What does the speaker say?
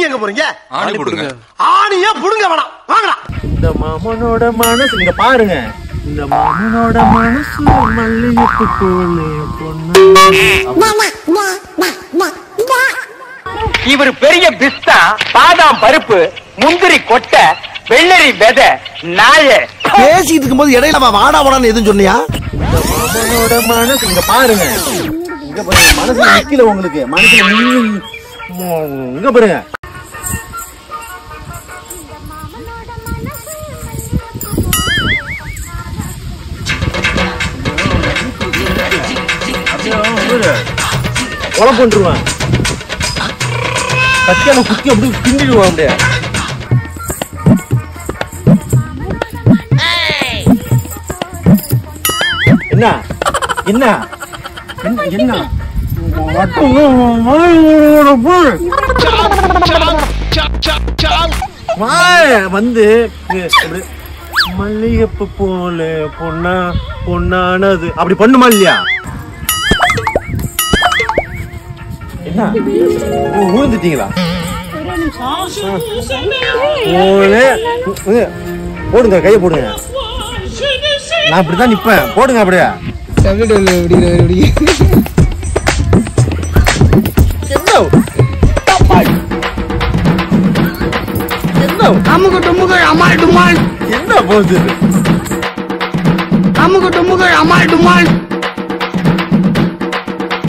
நீங்க எங்க போறீங்க ஆணி கொடுங்க ஆணியே புடுங்க வேணாம் வாங்கடா இந்த மாமனோட மனசு இங்க பாருங்க இந்த மாமனோட மனசு மல்லிகைப்பூ போல பொண்ணு இவர் பெரிய பிஸ்தா பாதாம் பருப்பு முந்திரி கொட்டை வெள்ளரி விதை நாய பேசிட்டு இருக்கும்போது இடையில அவன் வாடா வாடான்னு எதுவும் சொன்னியா மாமனோட மனசு இங்க பாருங்க இங்க பாருங்க மனசுல நிக்கல உங்களுக்கு மனசுல நின்னு- இங்க பாருங்க கொலை பண்ணிருவேன் கத்தியால குத்தி அப்படியே பின்னிடுவான் அப்படியே என்ன என்ன என்ன என்ன வாய் வந்து இப்படி மல்லிகைப்பூ போல பொண்ணா பொண்ணானது அப்படி பண்ணுமா இல்லையா என்ன ஊ- ஊழ்ந்துட்டீங்களா போலே உ- போடுங்க கையை போடுங்க நான் இப்படிதான் நிப்பேன் போடுங்க அப்படியே என்ன? அமுக்கு டுமுக்கு அமால் டுமால் என்ன போகுது அமுக்கு டுமுக்கு அமால் டுமால்